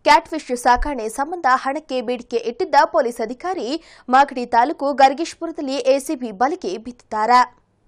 catfish ಸಾಕಣೆ ಸಂಬಂಧ ಹಣಕ್ಕೆ ಬೇಡಿಕೆ ಇಟ್ಟಿದ್ದ ಪೊಲೀಸ್ ಅಧಿಕಾರಿ ಮಾಗಡಿ ತಾಲೂಕು ಗರ್ಗೇಶ್ಪುರದಲ್ಲಿ ಎಸಿಬಿ ಬಲೆಗೆ ಬಿದ್ದಿದ್ದಾರೆ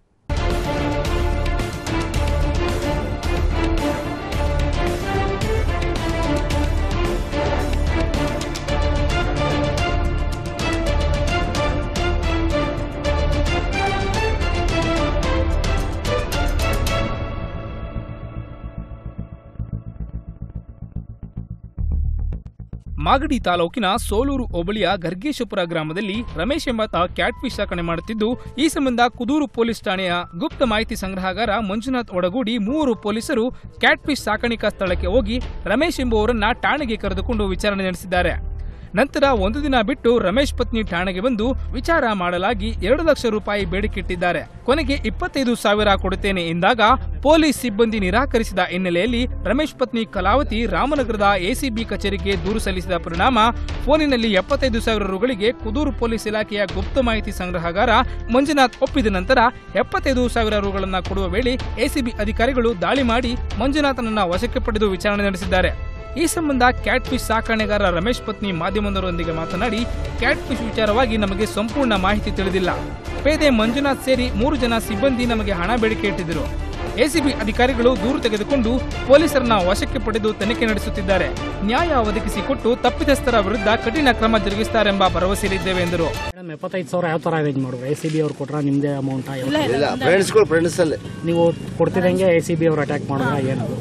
ಮಾಗಡಿ ತಾಲೂಕಿನ ಸೋಲೂರು ಹೋಬಳಿಯ ಗರ್ಗೇಶಪುರ ಗ್ರಾಮದಲ್ಲಿ ರಮೇಶ್ ಎಂಬಾತ ಕ್ಯಾಟ್ಫಿಶ್ ಸಾಕಣೆ ಮಾಡುತ್ತಿದ್ದು ಈ ಸಂಬಂಧ ಕುದೂರು ಪೊಲೀಸ್ ಠಾಣೆಯ ಗುಪ್ತ ಮಾಹಿತಿ ಸಂಗ್ರಹಗಾರ ಮಂಜುನಾಥ್ ಒಡಗೂಡಿ ಮೂವರು ಪೊಲೀಸರು ಕ್ಯಾಟ್ಫಿಶ್ ಸಾಕಾಣಿಕಾ ಸ್ಥಳಕ್ಕೆ ಹೋಗಿ ರಮೇಶ್ ಎಂಬುವರನ್ನ ಠಾಣೆಗೆ ಕರೆದುಕೊಂಡು ವಿಚಾರಣೆ ನಡೆಸಿದ್ದಾರೆ ನಂತರ ಒಂದು ದಿನ ಬಿಟ್ಟು ರಮೇಶ್ ಪತ್ನಿ ಠಾಣೆಗೆ ಬಂದು ವಿಚಾರ ಮಾಡಲಾಗಿ ಎರಡು ಲಕ್ಷ ರೂಪಾಯಿ ಬೇಡಿಕೆಟ್ಟಿದ್ದಾರೆ ಕೊನೆಗೆ ಇಪ್ಪತ್ತೈದು ಸಾವಿರ ಕೊಡುತ್ತೇನೆ ಎಂದಾಗ ಪೊಲೀಸ್ ಸಿಬ್ಬಂದಿ ನಿರಾಕರಿಸಿದ ಹಿನ್ನೆಲೆಯಲ್ಲಿ ರಮೇಶ್ ಪತ್ನಿ ಕಲಾವತಿ ರಾಮನಗರದ ಎಸಿಬಿ ಕಚೇರಿಗೆ ದೂರು ಸಲ್ಲಿಸಿದ ಪರಿಣಾಮ ಫೋನಿನಲ್ಲಿ ಎಪ್ಪತ್ತೈದು ಸಾವಿರ ರುಗಳಿಗೆ ಕುದೂರು ಪೊಲೀಸ್ ಇಲಾಖೆಯ ಗುಪ್ತ ಮಾಹಿತಿ ಸಂಗ್ರಹಗಾರ ಮಂಜುನಾಥ್ ಒಪ್ಪಿದ ನಂತರ ಎಪ್ಪತ್ತೈದು ಸಾವಿರ ರುಗಳನ್ನ ಕೊಡುವ ವೇಳೆ ಎಸಿಬಿ ಅಧಿಕಾರಿಗಳು ದಾಳಿ ಮಾಡಿ ಮಂಜುನಾಥನನ್ನ ವಶಕ್ಕೆ ಪಡೆದು ವಿಚಾರಣೆ ನಡೆಸಿದ್ದಾರೆ ಈ ಸಂಬಂಧ ಕ್ಯಾಟ್ ಫಿಶ್ ಸಾಕಣೆಗಾರ ರಮೇಶ್ ಪತ್ನಿ ಮಾಧ್ಯಮದವರೊಂದಿಗೆ ಮಾತನಾಡಿ ಕ್ಯಾಟ್ ಫಿಶ್ ವಿಚಾರವಾಗಿ ನಮಗೆ ಸಂಪೂರ್ಣ ಮಾಹಿತಿ ತಿಳಿದಿಲ್ಲ ಪೇದೆ ಮಂಜುನಾಥ್ ಸೇರಿ ಮೂರು ಜನ ಸಿಬ್ಬಂದಿ ನಮಗೆ ಹಣ ಬೇಡಿಕೆ ಇಟ್ಟಿದ್ದರು ಎಸಿಬಿ ಅಧಿಕಾರಿಗಳು ದೂರು ತೆಗೆದುಕೊಂಡು ಪೊಲೀಸರನ್ನ ವಶಕ್ಕೆ ಪಡೆದು ತನಿಖೆ ನಡೆಸುತ್ತಿದ್ದಾರೆ ನ್ಯಾಯ ಒದಗಿಸಿಕೊಟ್ಟು ತಪ್ಪಿತಸ್ಥರ ವಿರುದ್ಧ ಕಠಿಣ ಕ್ರಮ ಜರುಗಿಸುತ್ತಾರೆಂಬ ಭರವಸೆಯಲ್ಲಿದ್ದೇವೆ ಎಂದರು ಮೇಡಮ್ ಎಪ್ಪತ್ತೈದು ಸಾವಿರ ಯಾವ ಥರ ಅರೇಂಜ್ ಮಾಡಿದ್ರು ಎ ಸಿ ಬಿ ಅವ್ರು ಕೊಟ್ರ ನಿಮ್ಮದೇ ಅಮೌಂಟಾ ಇಲ್ಲ ಫ್ರೆಂಡ್ಸ್ಗಳು ಫ್ರೆಂಡ್ಸ್ ಅಲ್ಲೇ ನೀವು ಕೊಡ್ತಿದ್ದಂಗೆ ಎ ಸಿ ಬಿ ಅವ್ರು ಅಟ್ಯಾಕ್ ಮಾಡಿದ್ರ ಏನದು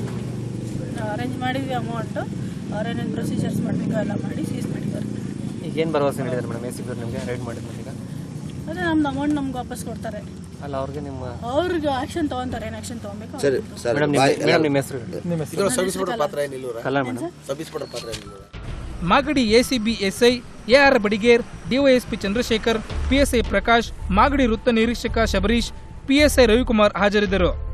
ಅರೇಂಜ್ ಮಾಡಿದ್ವಿ ಅಮೌಂಟು ಅವ್ರೇನೇನು ಪ್ರೊಸೀಜರ್ಸ್ ಮಾಡಬೇಕು ಎಲ್ಲ ಮಾಡಿ ಸೀಸ್ ಮಾಡಿದ್ದಾರೆ ಈಗ ಏನು ಭರವಸೆ ನೀಡಿದ್ದಾರೆ ಮೇಡಮ್ ಎ ಸಿ ಬಿ ನಿಮಗೆ ರೈಡ್ ಮಾಡಿದ್ರು ಈಗ ಅದೇ ನಮ್ದು ಅಮೌಂಟ್ ನಮ್ಗೆ ವಾಪಸ್ ಕೊಡ್ತಾರೆ ಅಲ್ಲ ಅವ್ರಿಗೆ ನಿಮ್ಮ ಅವ್ರಿಗೆ ಆಕ್ಷನ್ ತೊಗೊಂತಾರೆ ಏನು ಆಕ್ಷನ್ ತೊಗೊಬೇಕು ಸರಿ ಸರ್ ಮೇಡಮ್ ನಿಮ್ಮ ಮೇಡಮ್ ನಿಮ್ಮ ಹೆಸರು ಇದರ ಸರ್ವಿಸ್ ಬಿಡೋ ಪಾತ್ರ ಏನಿಲ್ಲ ಕಲ್ಲ ಮೇಡಮ್ ಸರ್ವಿಸ್ ಬಿಡೋ ಪಾತ್ರ ಏನಿಲ್ಲ Magadi ACB SI AR Badiger DySP Chandrashekar PSI Prakash Magadi ವೃತ್ತ ನಿರೀಕ್ಷಕ ಶಬರೀಶ್ ಪಿಎಸ್ಐ ರವಿಕುಮಾರ್ ಹಾಜರಿದ್ದರು